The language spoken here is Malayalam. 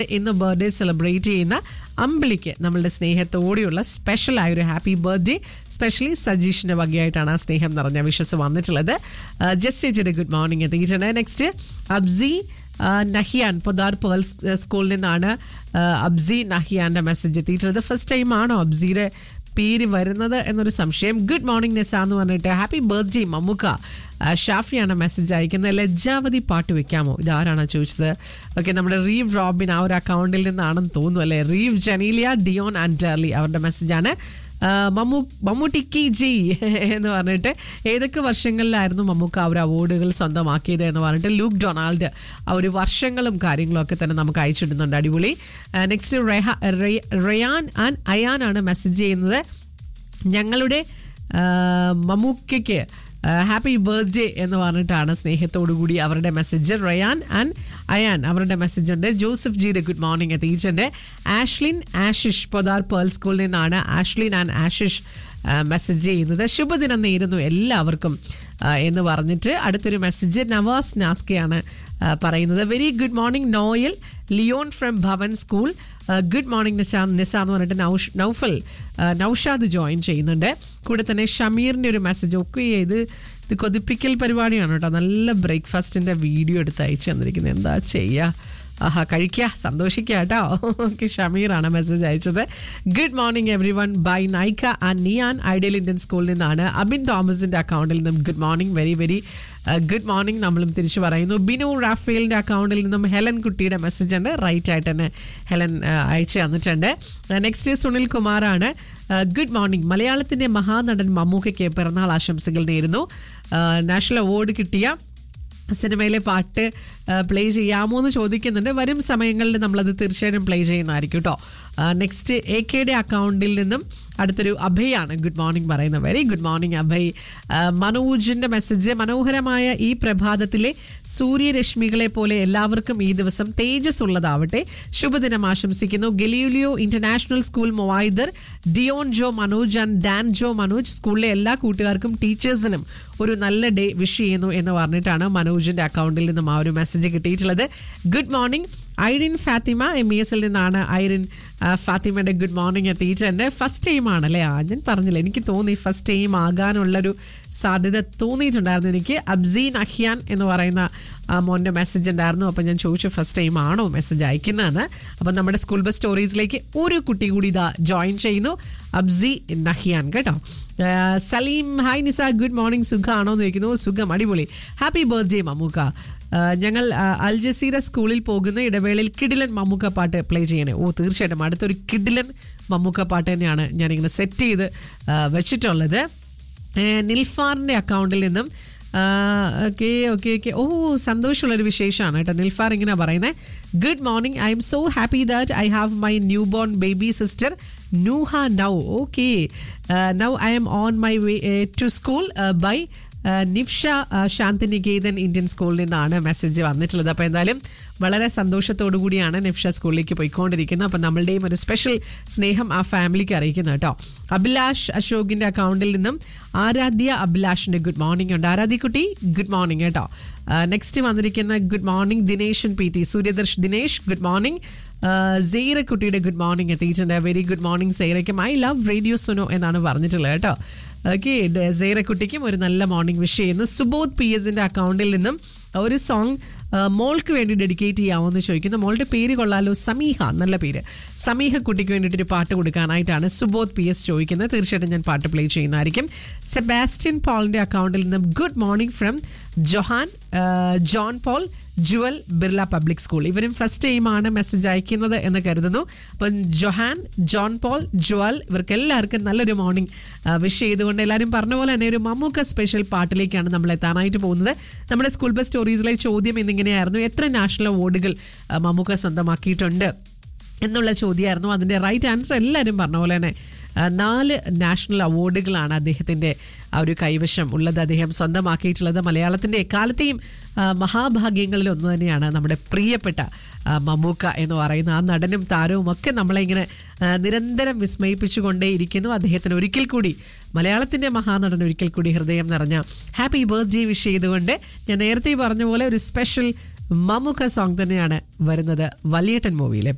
ഇന്ന് ബർത്ത്ഡേ സെലിബ്രേറ്റ് ചെയ്യുന്ന അമ്പിളിക്ക് നമ്മളുടെ സ്നേഹത്തോടെയുള്ള സ്പെഷ്യൽ ആയ ഒരു ഹാപ്പി ബർത്ത്ഡേ സ്പെഷ്യലി സജീഷിന്റെ വകയായിട്ടാണ് ആ സ്നേഹം നിറഞ്ഞ വിശ്വസ് വന്നിട്ടുള്ളത് ജസ്റ്റ് ചേച്ചിയുടെ ഗുഡ് മോർണിംഗ് എത്തിയിട്ടുണ്ട് നെക്സ്റ്റ് അബ്സി ആ, നഹിയാൻ പൊതാർ പേൾസ് സ്കൂളിൽ നിന്നാണ് ആ, അബ്സി നഹിയാന്റെ മെസ്സേജ് എത്തിയിട്ടുള്ളത് ഫസ്റ്റ് ടൈം ആണോ അബ്സിയുടെ പേര് വരുന്നത് എന്നൊരു സംശയം ഗുഡ് മോർണിംഗ് നിസ എന്ന് പറഞ്ഞിട്ട് ഹാപ്പി ബർത്ത്ഡേ മമ്മുക്ക ആ, ഷാഫിയാണ് മെസ്സേജ് അയക്കുന്നത് ലജ്ജാവതി പാട്ട് വെക്കാമോ ഇതാരാണ് ചോദിച്ചത് ഓക്കെ നമ്മുടെ റീവ് റോബിൻ ആ ഒരു അക്കൗണ്ടിൽ നിന്നാണെന്ന് തോന്നുന്നു അല്ലേ Reeve Genelia Dion and Darly അവരുടെ മെസ്സേജാണ് മമ്മൂ മമ്മൂട്ടിക്കി ജി എന്ന് പറഞ്ഞിട്ട് ഏതൊക്കെ വർഷങ്ങളിലായിരുന്നു മമ്മൂക്ക ആ ഒരു അവാർഡുകൾ സ്വന്തമാക്കിയത് എന്ന് പറഞ്ഞിട്ട് ലൂക്ക് ഡൊണാൾഡ് ആ ഒരു വർഷങ്ങളും കാര്യങ്ങളും ഒക്കെ തന്നെ നമുക്ക് അയച്ചിടുന്നുണ്ട് അടിപൊളി നെക്സ്റ്റ് റയാൻ ആൻഡ് അയാനാണ് മെസ്സേജ് ചെയ്യുന്നത് ഞങ്ങളുടെ ആ, മമ്മൂക്കയ്ക്ക് ഹാപ്പി ബർത്ത്ഡേ എന്ന് പറഞ്ഞിട്ടാണ് സ്നേഹത്തോടു കൂടി അവരുടെ മെസ്സേജ് റയാൻ ആൻഡ് അയാൻ അവരുടെ മെസ്സേജ് ഉണ്ട് ജോസഫ് ജിയുടെ ഗുഡ് മോർണിംഗ് എത്തിയിട്ടുണ്ട് ആഷ്ലിൻ ആഷിഷ് പൊതാർ പേൾ സ്കൂളിൽ നിന്നാണ് ആഷ്ലിൻ ആൻഡ് ആഷിഷ് മെസ്സേജ് ചെയ്യുന്നത് ശുഭദിനം നേരുന്നു എല്ലാവർക്കും ആ, എന്ന് പറഞ്ഞിട്ട് അടുത്തൊരു മെസ്സേജ് നവാസ് നാസ്കയാണ് ആ, പറയുന്നത് very good morning Noel Leon from Bhavan school good morning Nisha Nisa എന്ന് പറഞ്ഞിട്ട് നൗഷ് നൗഫൽ ആ, നൗഷാദ് ജോയിൻ ചെയ്യുന്നുണ്ട് കൂടെ തന്നെ ഷമീറിൻ്റെ ഒരു മെസ്സേജ് ഒക്കെ ഇത് ഇത് കൊതിപ്പിക്കൽ പരിപാടിയാണ് കേട്ടോ നല്ല ബ്രേക്ക്ഫാസ്റ്റിൻ്റെ വീഡിയോ എടുത്ത് അയച്ചു തന്നിരിക്കുന്നത് എന്താ ചെയ്യുക ആഹാ കഴിക്കുക സന്തോഷിക്കുക കേട്ടോ ഓക്കെ ഷമീറാണ് മെസ്സേജ് അയച്ചത് good morning everyone by Naika and Niyan ideal Indian സ്കൂളിൽ നിന്നാണ് അബിൻ തോമസിന്റെ അക്കൗണ്ടിൽ നിന്നും good morning very very good morning നമ്മളും തിരിച്ചു പറയുന്നു ബിനു റാഫേലിന്റെ അക്കൗണ്ടിൽ നിന്നും ഹെലൻ കുട്ടിയുടെ മെസ്സേജ് ഉണ്ട് റൈറ്റ് ആയിട്ട് തന്നെ ഹെലൻ ആ, അയച്ചു തന്നിട്ടുണ്ട് നെക്സ്റ്റ് സുനിൽ കുമാറാണ് ഗുഡ് മോർണിംഗ് മലയാളത്തിന്റെ മഹാനടൻ മമ്മൂക്കയ്ക്ക് പിറന്നാൾ ആശംസകൾ നേരുന്നു നാഷണൽ അവാർഡ് കിട്ടിയ സിനിമയിലെ പാട്ട് പ്ലേ ചെയ്യാമോ എന്ന് ചോദിക്കുന്നുണ്ട് വരും സമയങ്ങളിൽ നമ്മളത് തീർച്ചയായും പ്ലേ ചെയ്യുന്നതായിരിക്കും കേട്ടോ നെക്സ്റ്റ് എ കെയുടെ അക്കൗണ്ടിൽ നിന്നും അടുത്തൊരു അഭയാണ് ഗുഡ് മോർണിംഗ് പറയുന്നത് വെരി ഗുഡ് മോർണിംഗ് അഭയ് ആ, മനോജിന്റെ മെസ്സേജ് മനോഹരമായ ഈ പ്രഭാതത്തിലെ സൂര്യരശ്മികളെ പോലെ എല്ലാവർക്കും ഈ ദിവസം തേജസ് ഉള്ളതാവട്ടെ ശുഭദിനം ആശംസിക്കുന്നു ഗലീലിയോ ഇന്റർനാഷണൽ സ്കൂൾ മൊവായിദർ Deon Jo Manoj and Dan Jo Manoj സ്കൂളിലെ എല്ലാ കൂട്ടുകാർക്കും ടീച്ചേഴ്സിനും ഒരു നല്ല ഡേ വിഷ് ചെയ്യുന്നു എന്ന് പറഞ്ഞിട്ടാണ് മനോജിന്റെ അക്കൗണ്ടിൽ നിന്നും ആ ഒരു മെസ്സേജ് കിട്ടിയിട്ടുള്ളത് good morning Irene Fathima M E എസിൽ നിന്നാണ് ഐറിൻ ആ, ഫാത്തിമയുടെ ഗുഡ് മോർണിംഗ് എത്തിയിട്ടുണ്ട് ഫസ്റ്റ് ടൈം ആണല്ലേ ആ ഞാൻ പറഞ്ഞില്ല എനിക്ക് തോന്നി ഫസ്റ്റ് ടൈം ആകാനുള്ളൊരു സാധ്യത തോന്നിയിട്ടുണ്ടായിരുന്നു എനിക്ക് അബ്സീൻ അഹിയാൻ എന്ന് പറയുന്ന ആ മോൻ്റെ മെസ്സേജ് ഉണ്ടായിരുന്നു അപ്പം ഞാൻ ചോദിച്ചു ഫസ്റ്റ് ടൈം ആണോ മെസ്സേജ് അയക്കുന്നതെന്ന് അപ്പം നമ്മുടെ സ്കൂൾ ബസ് സ്റ്റോറീസിലേക്ക് ഒരു കുട്ടി കൂടി ഇതാ ജോയിൻ ചെയ്യുന്നു അബ്സി നഹിയാൻ കേട്ടോ ആ, Saleem hi Nisa good morning സുഖമാണോ എന്ന് ചോദിക്കുന്നു സുഖം അടിപൊളി ഹാപ്പി ബർത്ത്ഡേ മമ്മൂക്ക ആ, ഞങ്ങൾ ആ, അൽ ജസീറ സ്കൂളിൽ പോകുന്ന ഇടവേളയിൽ കിഡിലൻ മമ്മൂക്ക പാട്ട് പ്ലേ ചെയ്യണേ ഓ തീർച്ചയായിട്ടും അടുത്തൊരു കിഡിലൻ മമ്മൂക്ക പാട്ട് തന്നെയാണ് ഞാനിങ്ങനെ സെറ്റ് ചെയ്ത് ആ, വെച്ചിട്ടുള്ളത് ഏ, നിൽഫാറിൻ്റെ അക്കൗണ്ടിൽ നിന്നും ഓക്കെ ഓക്കെ ഓക്കെ ഓ സന്തോഷമുള്ളൊരു വിശേഷമാണ് കേട്ടോ നിൽഫാർ ഇങ്ങനെ പറയുന്നത് good morning I am so happy that I have my new born baby sister Nooha now okay now I am on my way to school bye Nifsha ആ, ശാന്തിനികേതൻ ഇന്ത്യൻ സ്കൂളിൽ നിന്നാണ് മെസ്സേജ് വന്നിട്ടുള്ളത് അപ്പോൾ എന്തായാലും വളരെ സന്തോഷത്തോടു കൂടിയാണ് നിഫ്ഷ സ്കൂളിലേക്ക് പോയിക്കൊണ്ടിരിക്കുന്നത് അപ്പോൾ നമ്മളുടെയും ഒരു സ്പെഷ്യൽ സ്നേഹം ആ ഫാമിലിക്ക് അറിയിക്കുന്നു കേട്ടോ അഭിലാഷ് അശോകിന്റെ അക്കൗണ്ടിൽ നിന്നും ആരാധ്യ അഭിലാഷിന്റെ ഗുഡ് മോർണിംഗ് ഉണ്ട് ആരാധ്യ കുട്ടി ഗുഡ് മോർണിംഗ് കേട്ടോ നെക്സ്റ്റ് വന്നിരിക്കുന്ന good morning Dineshan P T Suryadarsh Dinesh good morning Saira കുട്ടിയുടെ ഗുഡ് മോർണിംഗ് എത്തിയിട്ടുണ്ട് വെരി ഗുഡ് മോർണിംഗ് സെയ്റയ്ക്കും ഐ ലവ് റേഡിയോ സുനോ എന്നാണ് പറഞ്ഞിട്ടുള്ളത് കേട്ടോ ഓക്കെ സെയ്റ കുട്ടിക്കും ഒരു നല്ല മോർണിംഗ് വിഷ് ചെയ്യുന്നു സുബോധ് പി എസിന്റെ അക്കൗണ്ടിൽ നിന്നും ഒരു സോങ് മോൾക്ക് വേണ്ടി ഡെഡിക്കേറ്റ് ചെയ്യാമെന്ന് ചോദിക്കുന്നു മോളുടെ പേര് കൊള്ളാലോ സമീഹ നല്ല പേര് സമീഹ കുട്ടിക്ക് വേണ്ടിയിട്ട് ഒരു പാട്ട് കൊടുക്കാനായിട്ടാണ് സുബോധ് പി എസ് ചോദിക്കുന്നത് തീർച്ചയായിട്ടും ഞാൻ പാട്ട് പ്ലേ ചെയ്യുന്നതായിരിക്കും സെബാസ്റ്റ്യൻ പോളിന്റെ അക്കൗണ്ടിൽ നിന്നും ഗുഡ് മോർണിംഗ് ഫ്രം ജൊഹാൻ ആ, John Paul Jewel Birla public school ഇവരും ഫസ്റ്റ് ടൈമാണ് മെസ്സേജ് അയക്കുന്നത് എന്ന് കരുതുന്നു അപ്പം ജൊഹാൻ ജോൺ പോൾ ജുവൽ ഇവർക്ക് എല്ലാവർക്കും നല്ലൊരു മോർണിംഗ് വിഷ് ചെയ്തുകൊണ്ട് എല്ലാവരും പറഞ്ഞ പോലെ തന്നെ ഒരു മമ്മൂക്ക സ്പെഷ്യൽ പാട്ടിലേക്കാണ് നമ്മൾ എത്താനായിട്ട് പോകുന്നത് നമ്മുടെ സ്കൂൾ ബസ് സ്റ്റോറീസിലെ ചോദ്യം എന്നിങ്ങനെയായിരുന്നു എത്ര നാഷണൽ അവാർഡുകൾ ആ, മമ്മൂക്ക സ്വന്തമാക്കിയിട്ടുണ്ട് എന്നുള്ള ചോദ്യമായിരുന്നു അതിൻ്റെ റൈറ്റ് ആൻസർ എല്ലാവരും പറഞ്ഞ പോലെ തന്നെ ആ, നാല് നാഷണൽ അവാർഡുകളാണ് അദ്ദേഹത്തിൻ്റെ ആ ഒരു കൈവശം ഉള്ളത് അദ്ദേഹം സ്വന്തമാക്കിയിട്ടുള്ളത് മലയാളത്തിൻ്റെ എക്കാലത്തെയും ആ, മഹാഭാഗ്യങ്ങളിൽ ഒന്ന് തന്നെയാണ് നമ്മുടെ പ്രിയപ്പെട്ട ആ, മമ്മൂക്ക എന്ന് പറയുന്ന ആ നടനും താരവും ഒക്കെ നമ്മളെ ഇങ്ങനെ ആ, നിരന്തരം വിസ്മയിപ്പിച്ചുകൊണ്ടേയിരിക്കുന്നു അദ്ദേഹത്തിന് ഒരിക്കൽ കൂടി മലയാളത്തിൻ്റെ മഹാനടൻ ഒരിക്കൽ കൂടി ഹൃദയം നിറഞ്ഞ ഹാപ്പി ബർത്ത്ഡേ വിഷ് ചെയ്തുകൊണ്ട് ഞാൻ നേരത്തെ പറഞ്ഞ പോലെ ഒരു സ്പെഷ്യൽ മമ്മൂക്ക സോങ് തന്നെയാണ് വരുന്നത് വലിയേട്ടൻ മൂവിയിലെ